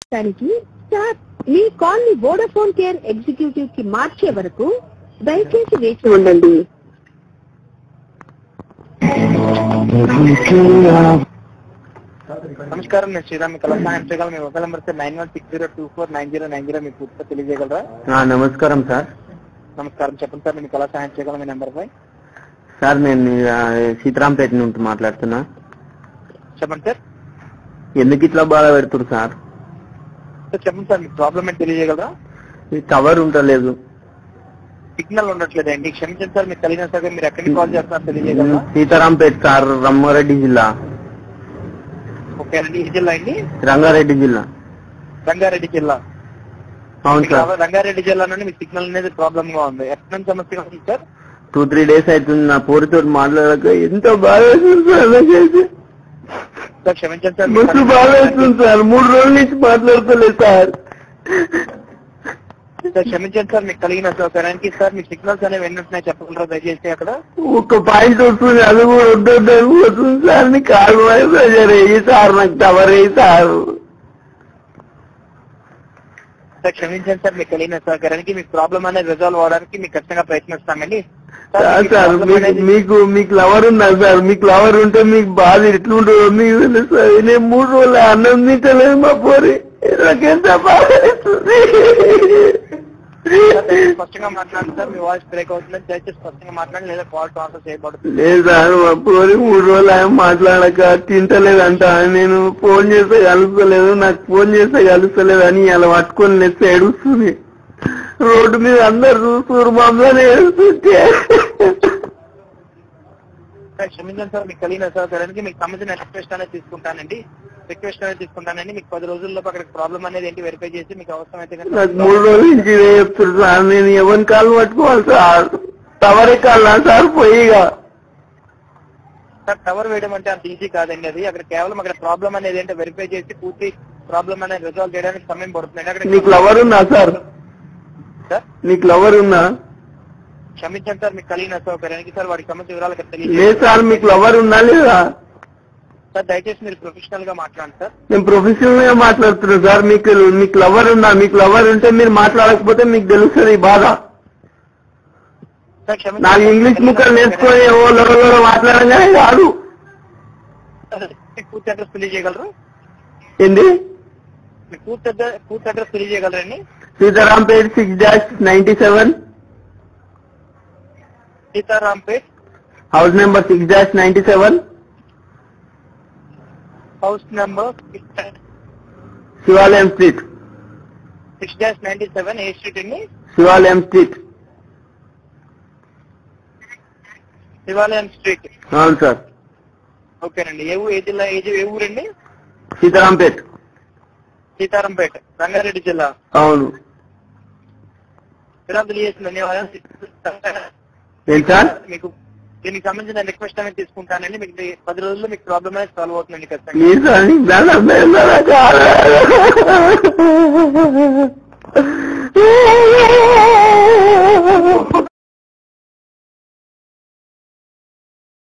దానికి సార్ మీ కాల్ ని వోడాఫోన్ కేర్ ఎగ్జిక్యూటివ్ కి మార్చే వరకు దయచేసి వేచి ఉండండి నమస్కారం నేను శ్రీరామ్ మీ కళా సహాయం చేయగలం మీ mobile number nine one six zero two four nine zero nine zero మీ పూర్తిగా తెలియజేయగలరా ఆ, నమస్కారం సార్ నమస్కారం చెప్పండి సార్ నేను కళా సహాయం చేయగలం మీ నెంబర్ పై సార్ నేను ఆ, సీతారాంపేట నుండి మాట్లాడుతున్నా చెప్పండి సార్ ఎందుకు ఇట్లా బాధ పెడుతున్నారు సార్ సార్ చెప్పండి సార్ మీ ప్రాబ్లం ఏంటి తెలియజేయగలరా ఈ టవర్ ఉంటలేదు సిగ్నల్ ఉండట్లేదండి క్షమించండి సార్ మీకు కలిగిన సార్ మీరు ఎక్కడికి కాల్ చేస్తున్నారు తెలియజేయగలరా సీతారాంపేట సార్ రమ్మారెడ్డి జిల్లా ఓకే అండి ఈ జిల్లా అండి రంగారెడ్డి జిల్లా రంగారెడ్డి జిల్లా అవును మీకు సార్ రంగారెడ్డి జిల్లా నుండి మీ సిగ్నల్ అనేది ప్రాబ్లమ్ గా ఉంది ఎక్కడ సమస్య ఉంది సార్ టూ త్రీ డేస్ అవుతుంది నా పోరితో మాట్లాడక ఎంతో బాధ వేస్తుంది సార్ నాకైతే సార్ క్షమించండి సార్ మస్తు బాధ వేస్తుంది సార్ మూడు రోజుల నుంచి మాట్లాడతలేదు సార్ సార్ క్షమించండి సార్ మీకు కలిగిన సౌకర్యానికి సార్ మీ సిగ్నల్స్ అనేవి ఎన్ని ఉంటున్నాయి చెప్పగలరా దయచేసి అక్కడ ఒక పాయింట్ వస్తుంది అది కూడా ఉంటుంది పోతుంది సార్ నీ కాలు ప్రెషర్ వేయి సార్ నాకు టవర్ వేయి సార్ సార్ క్షమించండి సార్ మీకు కలిగిన సహకారానికి మీకు ప్రాబ్లం అనేది రిజాల్వ్ అవడానికి మీకు ఖచ్చితంగా ప్రయత్నిస్తామండి సార్ మీకు సార్ problem మీకు అనేది- మీకు మీకు లవర్ ఉన్నా సార్ మీకు లవర్ ఉంటే మీకు బాధ ఎట్లుంటుందో మీకు తెలుసు సార్ నేను మూడు రోజులు అన్నం తింటలేదు మా పోరి నాకెంత బాధ వేస్తుంది. సార్, దయచేసి స్పష్టంగా మాట్లాడండి సార్ మీ వాయిస్ బ్రేక్ అవుతుంది దయచేసి స్పష్టంగా మాట్లాడండి లేదా కాల్ ట్రాన్స్ఫర్ చేయబడుతుంది లేదు సార్ మా పోరి మూడు రోజులు ఆయన మాట్లాడక తింటలేదంట నేను ఫోన్ చేస్తే కలుస్తలేదు నాకు ఫోన్ చేస్తే కలుస్తలేదు అని అలా పట్టుకొని లేస్తే ఏడుస్తుంది రోడ్డు మీద అందరు చూస్తున్నారు మమ్మల్ని ఏడుస్తుంటే సార్ క్షమించండి సార్ మీకు కలిగిన సహకారానికి మీకు సంబంధించిన రిక్వెస్ట్ అనేది తీసుకుంటానండి రిక్వెస్ట్ అనేది తీసుకుంటానండి మీకు పది రోజుల్లో అక్కడ ప్రాబ్లం అనేది ఏంటి వెరిఫై చేసి మీకు అవసరం అయితే కనుక నాకు మూడు రోజుల నుంచి ఇదే చెప్తున్నారు సార్ నేను ఎవరి కాలు పట్టుకోవాలి సార్ టవర్ ఎక్కాలా సార్ పోయిగా సార్ టవర్ వేయడం అంటే అంత ఈజీ కాదండి అది అక్కడ కేవలం అక్కడ ప్రాబ్లం అనేది ఏంటో వెరిఫై చేసి పూర్తి ప్రాబ్లం అనేది రిజాల్వ్ చేయడానికి సమయం పడుతుంది అక్కడ నీకు లవర్ ఉందా సార్ సార్ నీకు లవర్ ఉందా క్షమించండి సార్ మీకు కలిగిన సౌకర్యానికి సార్ వాడికి సంబంధించిన వివరాలు ఇక్కడ లేదు తెలియజేయండి సార్ మీకు లవర్ ఉందా లేదా సార్ దయచేసి మీరు ప్రొఫెషనల్ గా మాట్లాడండి సార్ నేను ప్రొఫెషనల్ గా మాట్లాడుతున్నా సార్ మీకు మీకు లవర్ ఉందా మీకు లవర్ ఉంటే మీరు మాట్లాడకపోతే మీకు తెలుస్తుంది ఈ బాధ సార్ క్షమించండి నాకు ఇంగ్లీష్ ముక్కలు నేర్చుకొని ఓ లవర్ లవర్ మాట్లాడంగానే కాదు మీకు పూర్తి అడ్రస్ తెలియజేయగలరు ఏంది మీ పూర్తి అడ్రస్ పూర్తి అడ్రస్ తెలియజేయగలరండి Sitarampet six dash ninety seven Sitarampet house number six dash ninety seven house number Shivalayam street six dash ninety seven A street అండి శివాలయం స్ట్రీట్ శివాలయం స్ట్రీట్ అవును సార్ ఓకేనండి ఏ ఊరు ఏ జిల్లా ఏ జి- ఏ ఊరండి సీతారాంపేట్ సీతారాంపేట రంగారెడ్డి జిల్లా అవును విరాం తెలియజేసిన ధన్యవాదాలు ఏంటి సార్ మీకు దీనికి సంబంధించిన రిక్వెస్ట్ అనేది తీసుకుంటానండి మీకు ఈ పది రోజుల్లో మీకు ప్రాబ్లమ్ అనేది సాల్వ్ అవుతుందండి ఖచ్చితంగా ప్లీజ్ సార్ నీకు దండం పెడతారా?